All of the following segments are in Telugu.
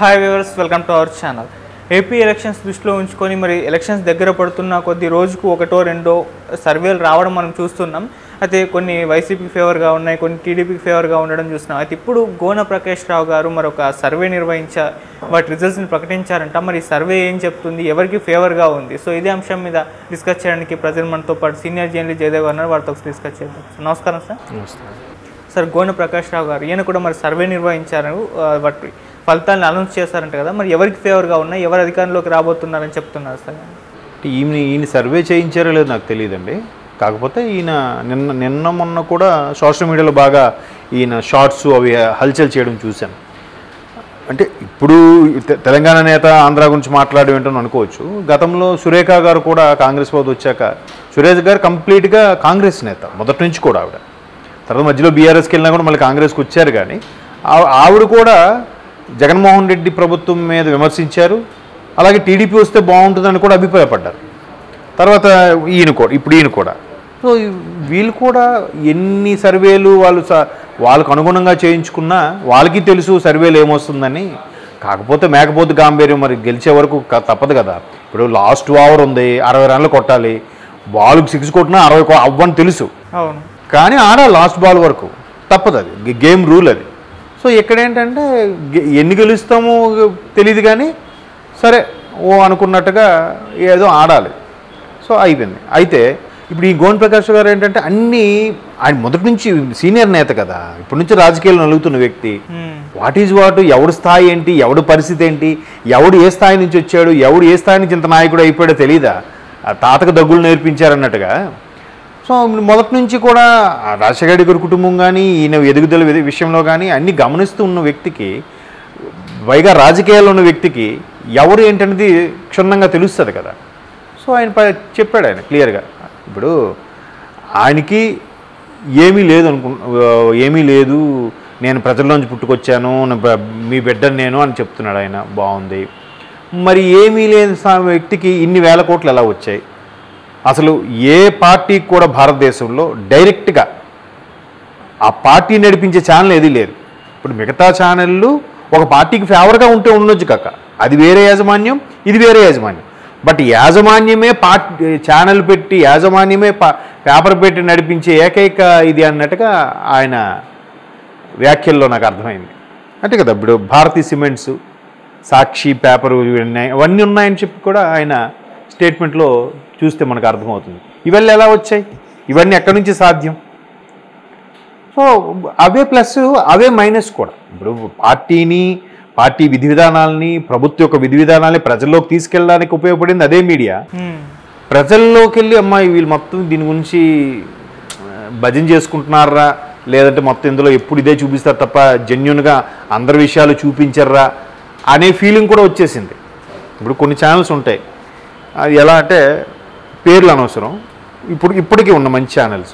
Hi viewers welcome to our channel AP elections దృష్టిలో ఉంచుకొని మరి ఎలక్షన్స్ దగ్గర పడుతున్న కొద్ది రోజుకు ఒకటో రెండో సర్వేలు రావడం మనం చూస్తున్నాం అయితే కొన్ని వైసీపీకి ఫేవర్గా ఉన్నాయి కొన్ని టీడీపీకి ఫేవర్గా ఉండడం చూస్తున్నాం అయితే ఇప్పుడు గోన ప్రకాష్ రావు గారు మరొక సర్వే నిర్వహించా వాటి రిజల్ట్స్ని ప్రకటించారంట మరి ఈ సర్వే ఏం చెప్తుంది ఎవరికి ఫేవర్గా ఉంది సో ఇదే అంశం మీద డిస్కస్ చేయడానికి ప్రజలు మనతో పాటు సీనియర్ జర్నలిస్ట్ జయదేవ్ గారు ఉన్నారు వారితో డిస్కస్ చేద్దాం సో నమస్కారం సార్ సార్ గోన ప్రకాష్ రావు గారు ఈయన కూడా మరి సర్వే నిర్వహించారు ఆ, వాటి ఫలితాలను అనౌన్స్ చేశారంట కదా మరి ఎవరికి ఫేవర్గా ఉన్నాయి ఎవరు అధికారంలోకి రాబోతున్నారని చెప్తున్నారు సార్ అంటే ఈయన ఈయన సర్వే చేయించారో లేదో నాకు తెలియదండి కాకపోతే ఈయన నిన్న నిన్న మొన్న కూడా సోషల్ మీడియాలో బాగా ఈయన షార్ట్స్ అవి హల్చల్ చేయడం చూశాను అంటే ఇప్పుడు తె- తెలంగాణ నేత ఆంధ్ర గురించి మాట్లాడడం ఏంటని అనుకోవచ్చు గతంలో సురేఖ గారు కూడా కాంగ్రెస్ ప్రభుత్వం వచ్చాక సురేష్ గారు కంప్లీట్గా కాంగ్రెస్ నేత మొదటి నుంచి కూడా ఆవిడ తర్వాత మధ్యలో బీఆర్ఎస్కి వెళ్ళినా కూడా మళ్ళీ కాంగ్రెస్కి వచ్చారు కానీ ఆ- ఆవిడ కూడా జగన్మోహన్ రెడ్డి ప్రభుత్వం మీద విమర్శించారు అలాగే టీడీపీ వస్తే బాగుంటుందని కూడా అభిప్రాయపడ్డారు తర్వాత ఈయన కూడా ఇప్పుడు ఈయన కూడా సో ఈ- వీళ్ళు కూడా ఎన్ని సర్వేలు వాళ్ళు స- వాళ్ళకు అనుగుణంగా చేయించుకున్నా వాళ్ళకి తెలుసు సర్వేలు ఏమొస్తుందని కాకపోతే మేకపోతే గాంభీర్యం మరి గెలిచే వరకు క- తప్పదు కదా ఇప్పుడు లాస్ట్ ఓవర్ ఉంది అరవై రన్లు కొట్టాలి బాల్కి సిక్స్ కొట్టినా అరవై కొ- అవ్వని తెలుసు అవును కానీ ఆడ లాస్ట్ బాల్ వరకు తప్పదు అది గే- గేమ్ రూల్ అది సో ఇక్కడ ఏంటంటే గె- ఎన్ని గెలుస్తామో తెలియదు కానీ సరే ఓ అనుకున్నట్టుగా ఏదో ఆడాలి సో అయిపోయింది అయితే ఇప్పుడు ఈ గోన్ ప్రకాష్ గారు ఏంటంటే అన్నీ ఆయన మొదటి నుంచి సీనియర్ నేత కదా ఇప్పటి నుంచి రాజకీయాలు నలుగుతున్న వ్యక్తి మ్మ్. వాట్ ఈజ్ వాట్ ఎవడు స్థాయి ఏంటి ఎవడు పరిస్థితి ఏంటి ఎవడు ఏ స్థాయి నుంచి వచ్చాడు ఎవడు ఏ స్థాయి నుంచి ఇంత నాయకుడు అయిపోయాడో తెలీదా ఆ తాతకు దగ్గులు నేర్పించారన్నట్టుగా సో మొదటి నుంచి కూడా ఆ రాజశేఖర రెడ్డి గారి కుటుంబం కానీ ఈయన ఎదుగుదల విధ- విషయంలో కానీ అన్ని గమనిస్తూ ఉన్న వ్యక్తికి పైగా రాజకీయాల్లో ఉన్న వ్యక్తికి ఎవరు ఏంటనేది క్షుణ్ణంగా తెలుస్తుంది కదా సో ఆయన ప- చెప్పాడు ఆయన క్లియర్గా ఇప్పుడు ఆయనకి ఏమీ లేదు అనుకు ఏమీ లేదు నేను ప్రజల్లోంచి పుట్టుకొచ్చాను నా బ- మీ బిడ్డను నేను అని చెప్తున్నాడు ఆయన బాగుంది మరి ఏమీ లేని సా- వ్యక్తికి ఇన్ని వేల కోట్లు ఎలా వచ్చాయి అసలు ఏ పార్టీకి కూడా భారతదేశంలో డైరెక్ట్గా ఆ పార్టీ నడిపించే ఛానల్ ఏది లేదు ఇప్పుడు మిగతా ఛానళ్ళు ఒక పార్టీకి ఫేవర్గా ఉంటే ఉండొచ్చు కాక అది వేరే యాజమాన్యం ఇది వేరే యాజమాన్యం బట్ యాజమాన్యమే పార్టీ ఛానల్ పెట్టి యాజమాన్యమే పా- పేపర్ పెట్టి నడిపించే ఏకైక ఇది అన్నట్టుగా ఆయన వ్యాఖ్యల్లో నాకు అర్థమైంది అంటే కదా ఇప్పుడు భారతీ సిమెంట్స్ సాక్షి పేపరు ఇవన్నీ అవన్నీ ఉన్నాయని చెప్పి కూడా ఆయన స్టేట్మెంట్లో చూస్తే మనకు అర్థమవుతుంది ఇవన్నీ ఎలా వచ్చాయి ఇవన్నీ ఎక్కడి నుంచి సాధ్యం సో అవే ప్లస్ అవే మైనస్ కూడా ఇప్పుడు పార్టీని పార్టీ విధి విధానాలని ప్రభుత్వ యొక్క విధి విధానాలని ప్రజల్లోకి తీసుకెళ్ళడానికి ఉపయోగపడింది అదే మీడియా మ్మ్. ప్రజల్లోకి వెళ్ళి అమ్మాయి వీళ్ళు మొత్తం దీని గురించి ఆ, భజన చేసుకుంటున్నారా లేదంటే మొత్తం ఇందులో ఎప్పుడు ఇదే చూపిస్తారు తప్ప జెన్యున్గా అందరి విషయాలు చూపించర్రా అనే ఫీలింగ్ కూడా వచ్చేసింది ఇప్పుడు కొన్ని ఛానల్స్ ఉంటాయి అది ఎలా అంటే పేర్లు అనవసరం ఇప్పుడు ఇప్పటికీ ఉన్న మంచి ఛానల్స్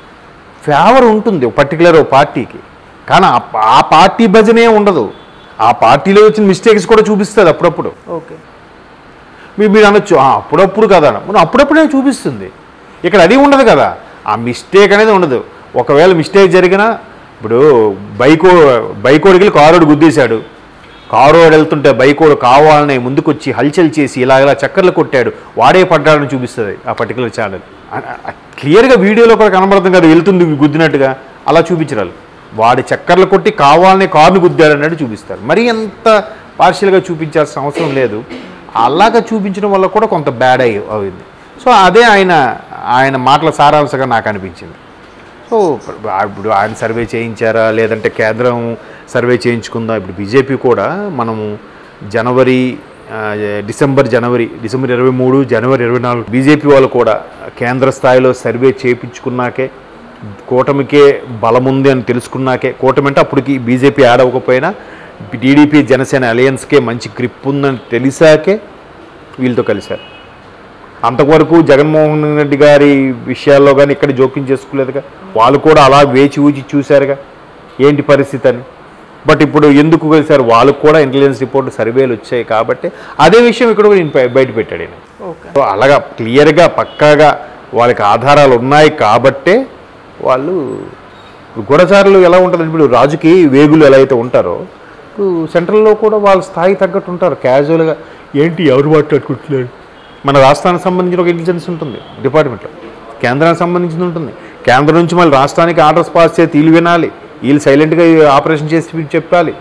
ఫేవర్ ఉంటుంది ఒక పర్టికులర్ ఒక పార్టీకి కానీ ఆ పా- ఆ పార్టీ భజనే ఉండదు ఆ పార్టీలో వచ్చిన మిస్టేక్స్ కూడా చూపిస్తుంది అప్పుడప్పుడు ఓకే మీరు మీరు అనొచ్చు "ఆ, అప్పుడప్పుడు కదా మనం అప్పుడప్పుడే చూపిస్తుంది ఇక్కడ అది ఉండదు కదా ఆ మిస్టేక్ అనేది ఉండదు ఒకవేళ మిస్టేక్ జరిగినా ఇప్పుడు బైకో బైకోడికి కారోడు గుద్దేశాడు కారోడు వెళ్తుంటే బైకోడు కావాలని ముందుకొచ్చి హల్చల్ చేసి ఇలా ఇలా చక్కర్లు కొట్టాడు వాడే పడ్డాడని చూపిస్తుంది ఆ పర్టికులర్ ఛానల్ క్లియర్గా వీడియోలో కూడా కనబడుతుంది కదా వెళ్తుంది గుద్దినట్టుగా అలా చూపించరాలు వాడి చక్కర్లు కొట్టి కావాలని కారును గుద్దాడు అన్నట్టు చూపిస్తారు మరి ఎంత పార్షియల్గా చూపించాల్సిన అవసరం లేదు అలాగా చూపించడం వల్ల కూడా కొంత బ్యాడ్ అయ్యి అయింది సో అదే ఆయన ఆయన మాటల సారాంశంగా నాకు అనిపించింది సో ఇప్పుడు ఆయన సర్వే చేయించారా లేదంటే కేంద్రం సర్వే చేయించుకుందా ఇప్పుడు బీజేపీ కూడా మనము జనవరి ఆ, డిసెంబర్ జనవరి డిసెంబర్ ఇరవై మూడు జనవరి ఇరవై నాలుగు బీజేపీ వాళ్ళు కూడా కేంద్ర స్థాయిలో సర్వే చేయించుకున్నాకే కూటమికే బలం ఉంది అని తెలుసుకున్నాకే కూటమి అంటే అప్పటికి బీజేపీ యాడ్ అవ్వకపోయినా టీడీపీ జనసేన అలయన్స్కే మంచి గ్రిప్ ఉందని తెలిసాకే వీళ్ళతో కలిశారు అంతవరకు జగన్మోహన్ రెడ్డి గారి విషయాల్లో కానీ ఇక్కడ జోక్యం చేసుకోలేదుగా వాళ్ళు కూడా అలా వేచి ఊచి చూశారుగా ఏంటి పరిస్థితి అని బట్ ఇప్పుడు ఎందుకు కలిశారు వాళ్ళకు కూడా ఇంటెలిజెన్స్ రిపోర్ట్ సర్వేలు వచ్చాయి కాబట్టి అదే విషయం ఇక్కడ కూడా ఈయన బయ- బయట పెట్టాడు ఈయన ఓకే సో అలాగా క్లియర్గా పక్కాగా వాళ్ళకి ఆధారాలు ఉన్నాయి కాబట్టే వాళ్ళు ఇప్పుడు గూఢచారులు ఎలా ఉంటుంది ఇప్పుడు రాజుకి వేగులు ఎలా అయితే ఉంటారో ఇప్పుడు సెంట్రల్లో కూడా వాళ్ళ స్థాయి తగ్గట్టు ఉంటారు క్యాజువల్గా ఏంటి ఎవరు మాట్లాడుకుంటున్నారు మన రాష్ట్రానికి సంబంధించిన ఒక ఇంటెలిజెన్స్ ఉంటుంది డిపార్ట్మెంట్లో కేంద్రానికి సంబంధించింది ఉంటుంది కేంద్రం నుంచి మళ్ళీ రాష్ట్రానికి ఆర్డర్స్ పాస్ చేసి వీళ్ళు వినాలి వీళ్ళు సైలెంట్గా ఆపరేషన్ చేసి వీళ్ళు చెప్పాలి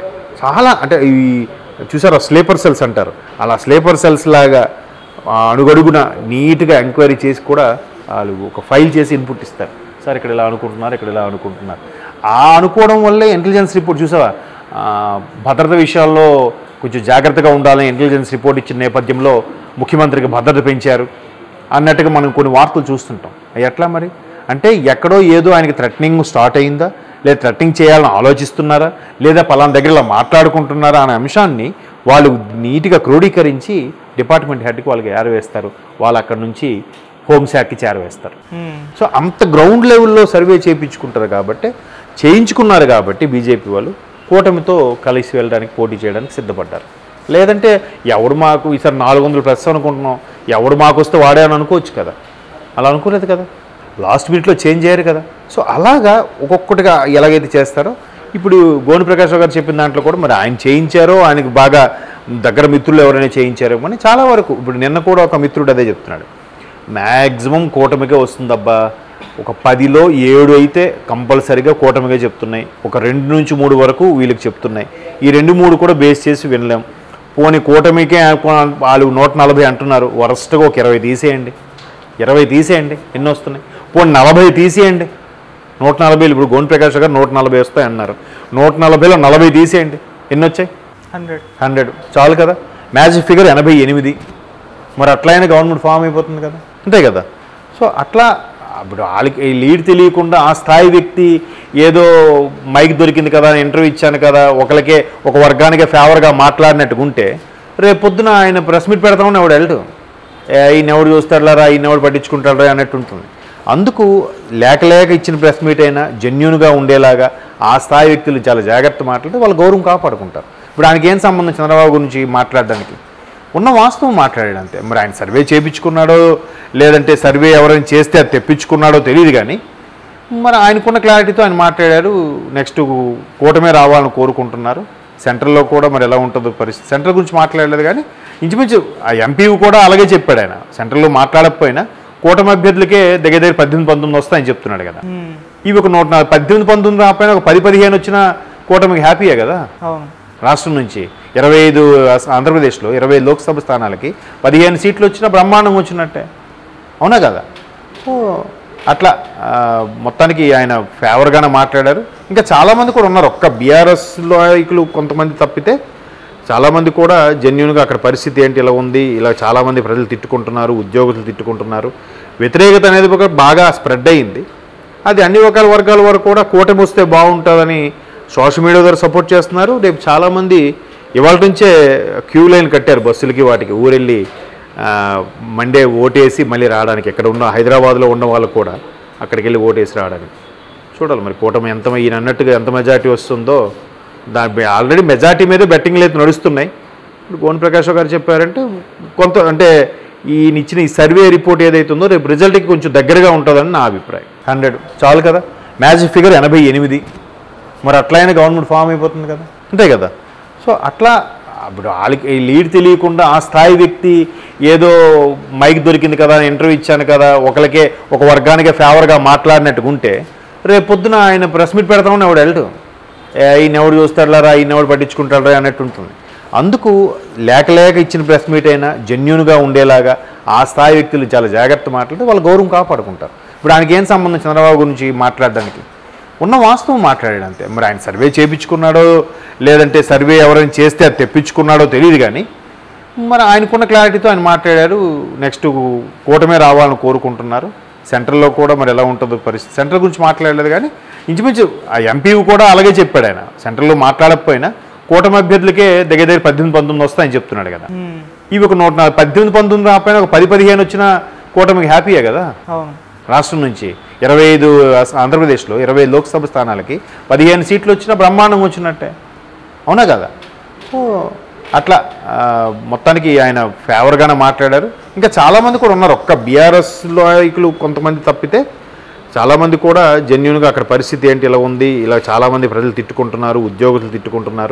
చాలా అంటే ఈ చూసారా స్లీపర్ సెల్స్ అంటారు అలా స్లీపర్ సెల్స్ లాగా ఆ, అడుగడుగున నీట్గా ఎంక్వైరీ చేసి కూడా వాళ్ళు ఒక ఫైల్ చేసి ఇన్పుట్ ఇస్తారు సార్ ఇక్కడ ఇలా అనుకుంటున్నారు ఇక్కడ ఇలా అనుకుంటున్నారు ఆ అనుకోవడం వల్లే ఇంటెలిజెన్స్ రిపోర్ట్ చూసావా ఆ, భద్రత విషయాల్లో కొంచెం జాగ్రత్తగా ఉండాలని ఇంటెలిజెన్స్ రిపోర్ట్ ఇచ్చిన నేపథ్యంలో ముఖ్యమంత్రికి భద్రత పెంచారు అన్నట్టుగా మనం కొన్ని వార్తలు చూస్తుంటాం అవి ఎట్లా మరి అంటే ఎక్కడో ఏదో ఆయనకి థ్రెటనింగ్ స్టార్ట్ అయిందా లేదా థ్రెటనింగ్ చేయాలని ఆలోచిస్తున్నారా లేదా పలానా దగ్గర ఇలా మాట్లాడుకుంటున్నారా అనే అంశాన్ని వాళ్ళు నీట్గా క్రోడీకరించి డిపార్ట్మెంట్ హెడ్కి వాళ్ళకి ఏరవేస్తారు వాళ్ళు అక్కడి నుంచి హోంశాఖకి చేరవేస్తారు మ్మ్. సో అంత గ్రౌండ్ లెవెల్లో సర్వే చేయించుకుంటారు కాబట్టి చేయించుకున్నారు కాబట్టి బీజేపీ వాళ్ళు కూటమితో కలిసి వెళ్ళడానికి పోటీ చేయడానికి సిద్ధపడ్డారు లేదంటే ఎవడు మాకు ఈసారి నాలుగు వందలు ప్లస్ అనుకుంటున్నాం ఎవడు మాకు వస్తే వాడే అని అనుకోవచ్చు కదా అలా అనుకోలేదు కదా లాస్ట్ మినిట్లో చేంజ్ అయ్యారు కదా సో అలాగా ఒక్కొక్కటిగా ఎలాగైతే చేస్తారో ఇప్పుడు గోని ప్రకాష్ రావు గారు చెప్పిన దాంట్లో కూడా మరి ఆయన చేయించారో ఆయనకు బాగా దగ్గర మిత్రులు ఎవరైనా చేయించారో అని చాలా వరకు ఇప్పుడు నిన్న కూడా ఒక మిత్రుడు అదే చెప్తున్నాడు మ్యాక్సిమం కూటమికే వస్తుందబ్బా ఒక పదిలో ఏడు అయితే కంపల్సరీగా కూటమిగా చెప్తున్నాయి ఒక రెండు నుంచి మూడు వరకు వీళ్ళకి చెప్తున్నాయి ఈ రెండు మూడు కూడా బేస్ చేసి వినలేం పోనీ కూటమికే వాళ్ళు నూట నలభై అంటున్నారు వరస్ట్గా ఒక ఇరవై తీసేయండి ఇరవై తీసేయండి ఎన్ని వస్తున్నాయి పోనీ నలభై తీసేయండి నూట నలభైలు ఇప్పుడు గోన్ ప్రకాష్ గారు నూట నలభై వస్తాయి అన్నారు నూట నలభైలో నలభై తీసేయండి ఎన్ని వచ్చాయి హండ్రెడ్ హండ్రెడ్ చాలు కదా మ్యాజిక్ ఫిగర్ ఎనభై ఎనిమిది మరి అట్లా అయినా గవర్నమెంట్ ఫామ్ అయిపోతుంది కదా అంతే కదా సో అట్లా ఇప్పుడు వాళ్ళకి ఈ లీడ్ తెలియకుండా ఆ స్థాయి వ్యక్తి ఏదో మైక్ దొరికింది కదా ఇంటర్వ్యూ ఇచ్చాను కదా ఒకరికే ఒక వర్గానికే ఫేవర్గా మాట్లాడినట్టుగా ఉంటే రేపు పొద్దున ఆయన ప్రెస్ మీట్ పెడతామని ఎవడు వెళ్ళడు ఏ, ఈయన ఎవడు చూస్తాడరా ఈయన ఎవడు పట్టించుకుంటాడరా అన్నట్టు ఉంటుంది అందుకు లేక లేక ఇచ్చిన ప్రెస్ మీట్ అయినా జెన్యున్గా ఉండేలాగా ఆ స్థాయి వ్యక్తులు చాలా జాగ్రత్త మాట్లాడితే వాళ్ళ గౌరవం కాపాడుకుంటారు ఇప్పుడు ఆయనకి ఏం సంబంధం చంద్రబాబు గురించి మాట్లాడడానికి ఉన్న వాస్తవం మాట్లాడాడు అంతే మరి ఆయన సర్వే చేయించుకున్నాడో లేదంటే సర్వే ఎవరైనా చేస్తే అది తెప్పించుకున్నాడో తెలియదు కానీ మరి ఆయనకున్న క్లారిటీతో ఆయన మాట్లాడారు నెక్స్ట్ కూటమే రావాలని కోరుకుంటున్నారు సెంట్రల్లో కూడా మరి ఎలా ఉంటుందో పరిస్థితి సెంట్రల్ గురించి మాట్లాడలేదు కానీ ఇంచుమించు ఆ ఎంపీ కూడా అలాగే చెప్పాడు ఆయన సెంట్రల్లో మాట్లాడకపోయినా కూటమి అభ్యర్థులకే దగ్గర దగ్గర పద్దెనిమిది పంతొమ్మిది వస్తాయని చెప్తున్నాడు కదా మ్మ్. ఇవి ఒక నూట నా- పద్దెనిమిది పంతొమ్మిది రాకపోయినా ఒక పది పదిహేను వచ్చినా కూటమికి హ్యాపీయే కదా అవును రాష్ట్రం నుంచి ఇరవై ఐదు అస- ఆంధ్రప్రదేశ్లో ఇరవై ఐదు లోక్సభ స్థానాలకి పదిహేను సీట్లు వచ్చినా బ్రహ్మాండం వచ్చినట్టే అవునా కదా సో అట్లా ఆ, మొత్తానికి ఆయన ఫేవర్గానే మాట్లాడారు ఇంకా చాలామంది కూడా ఉన్నారు ఒక్క బీఆర్ఎస్ నాయకులు కొంతమంది తప్పితే చాలామంది కూడా జెన్యున్గా అక్కడ పరిస్థితి ఏంటి ఇలా ఉంది ఇలా చాలామంది ప్రజలు తిట్టుకుంటున్నారు ఉద్యోగులు తిట్టుకుంటున్నారు వ్యతిరేకత అనేది ఒక బాగా స్ప్రెడ్ అయ్యింది అది అన్ని రకాల వర్గాల వరకు కూడా కూటమి వస్తే బాగుంటుందని సోషల్ మీడియా ద్వారా సపోర్ట్ చేస్తున్నారు రేపు చాలామంది ఇవాళ నుంచే క్యూ లైన్ కట్టారు బస్సులకి వాటికి ఊరెళ్ళి ఆ, మండే ఓటేసి మళ్ళీ రావడానికి ఇక్కడ ఉన్న హైదరాబాద్లో ఉన్న వాళ్ళు కూడా అక్కడికి వెళ్ళి ఓటేసి రావడానికి చూడాలి మరి కూటమి ఎంత ఈయన అన్నట్టుగా ఎంత మెజార్టీ వస్తుందో దాని ఆల్రెడీ మెజార్టీ మీదే బెట్టింగ్లు అయితే నడుస్తున్నాయి ఇప్పుడు గోన్ ప్రకాష్ గారు చెప్పారంటే కొంత అంటే ఈయన ఇచ్చిన ఈ సర్వే రిపోర్ట్ ఏదైతే ఉందో రేపు రిజల్ట్కి కొంచెం దగ్గరగా ఉంటుందని నా అభిప్రాయం హండ్రెడ్ చాలు కదా మ్యాజిక్ ఫిగర్ ఎనభై ఎనిమిది మరి అట్లా అయినా గవర్నమెంట్ ఫామ్ అయిపోతుంది కదా అంతే కదా సో అట్లా ఇప్పుడు వాళ్ళకి ఈ లీడ్ తెలియకుండా ఆ స్థాయి వ్యక్తి ఏదో మైక్ దొరికింది కదా ఇంటర్వ్యూ ఇచ్చాను కదా ఒకరికే ఒక వర్గానికే ఫేవర్గా మాట్లాడినట్టుగా ఉంటే రేపు పొద్దున ఆయన ప్రెస్ మీట్ పెడతామని ఎవడు వెళ్ళడు ఏ, ఈయన ఎవడు చూస్తాడరా ఈయన ఎవడు పట్టించుకుంటాడరా అన్నట్టు ఉంటుంది అందుకు లేక లేక ఇచ్చిన ప్రెస్ మీట్ అయినా జెన్యున్గా ఉండేలాగా ఆ స్థాయి వ్యక్తులు చాలా జాగ్రత్త మాట్లాడితే వాళ్ళ గౌరవం కాపాడుకుంటారు ఇప్పుడు ఆయనకి ఏం సంబంధం చంద్రబాబు గురించి మాట్లాడడానికి ఉన్న వాస్తవం మాట్లాడాడు అంతే మరి ఆయన సర్వే చేయించుకున్నాడో లేదంటే సర్వే ఎవరైనా చేస్తే అది తెప్పించుకున్నాడో తెలియదు కానీ మరి ఆయనకున్న క్లారిటీతో ఆయన మాట్లాడారు నెక్స్ట్ కూటమే రావాలని కోరుకుంటున్నారు సెంట్రల్లో కూడా మరి ఎలా ఉంటుందో పరిస్థితి సెంట్రల్ గురించి మాట్లాడలేదు కానీ ఇంచుమించు ఆ ఎంపీ కూడా అలాగే చెప్పాడు ఆయన సెంట్రల్లో మాట్లాడకపోయినా కూటమి అభ్యర్థులకే దగ్గర దగ్గర పద్దెనిమిది పంతొమ్మిది వస్తాయని చెప్తున్నాడు కదా మ్మ్. ఇవి ఒక నూట నా- పద్దెనిమిది పంతొమ్మిది రాకపోయినా ఒక పది పదిహేను వచ్చినా కూటమికి హ్యాపీయే కదా అవును రాష్ట్రం నుంచి ఇరవై ఐదు అస- ఆంధ్రప్రదేశ్లో ఇరవై ఐదు లోక్సభ స్థానాలకి పదిహేను సీట్లు వచ్చినా బ్రహ్మాండం వచ్చినట్టే అవునా కదా సో అట్లా ఆ, మొత్తానికి ఆయన ఫేవర్గానే మాట్లాడారు ఇంకా చాలామంది కూడా ఉన్నారు ఒక్క బీఆర్ఎస్ నాయకులు కొంతమంది తప్పితే చాలామంది కూడా జెన్యున్గా అక్కడ పరిస్థితి ఏంటి ఇలా ఉంది ఇలా చాలామంది ప్రజలు తిట్టుకుంటున్నారు ఉద్యోగులు తిట్టుకుంటున్నారు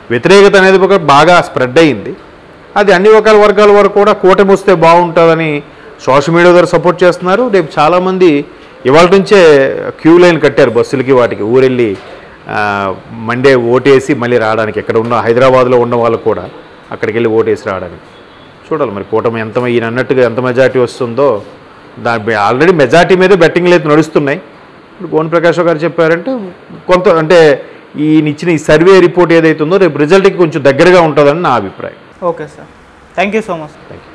వ్యతిరేకత అనేది ఒక బాగా స్ప్రెడ్ అయింది అది అన్ని రకాల వర్గాల వరకు కూడా కూటమి వస్తే బాగుంటుందని సోషల్ మీడియా ద్వారా సపోర్ట్ చేస్తున్నారు రేపు చాలామంది ఇవాళ నుంచే క్యూ లైన్ కట్టారు బస్సులకి వాటికి ఊరెళ్ళి ఆ, మండే ఓటేసి మళ్ళీ రావడానికి ఎక్కడ ఉన్న హైదరాబాద్లో ఉన్న వాళ్ళు కూడా అక్కడికి వెళ్ళి ఓటేసి రావడానికి చూడాలి మరి కూటమి ఎంత ఈయన అన్నట్టుగా ఎంత మెజార్టీ వస్తుందో దాని ఆల్రెడీ మెజార్టీ మీద బెట్టింగ్లు అయితే నడుస్తున్నాయి ఇప్పుడు గోన్ ప్రకాష్ గారు చెప్పారంటే కొంత అంటే ఈయన ఇచ్చిన ఈ సర్వే రిపోర్ట్ ఏదైతే ఉందో రేపు రిజల్ట్కి కొంచెం దగ్గరగా ఉంటుందని నా అభిప్రాయం okay sir thank you so much thank you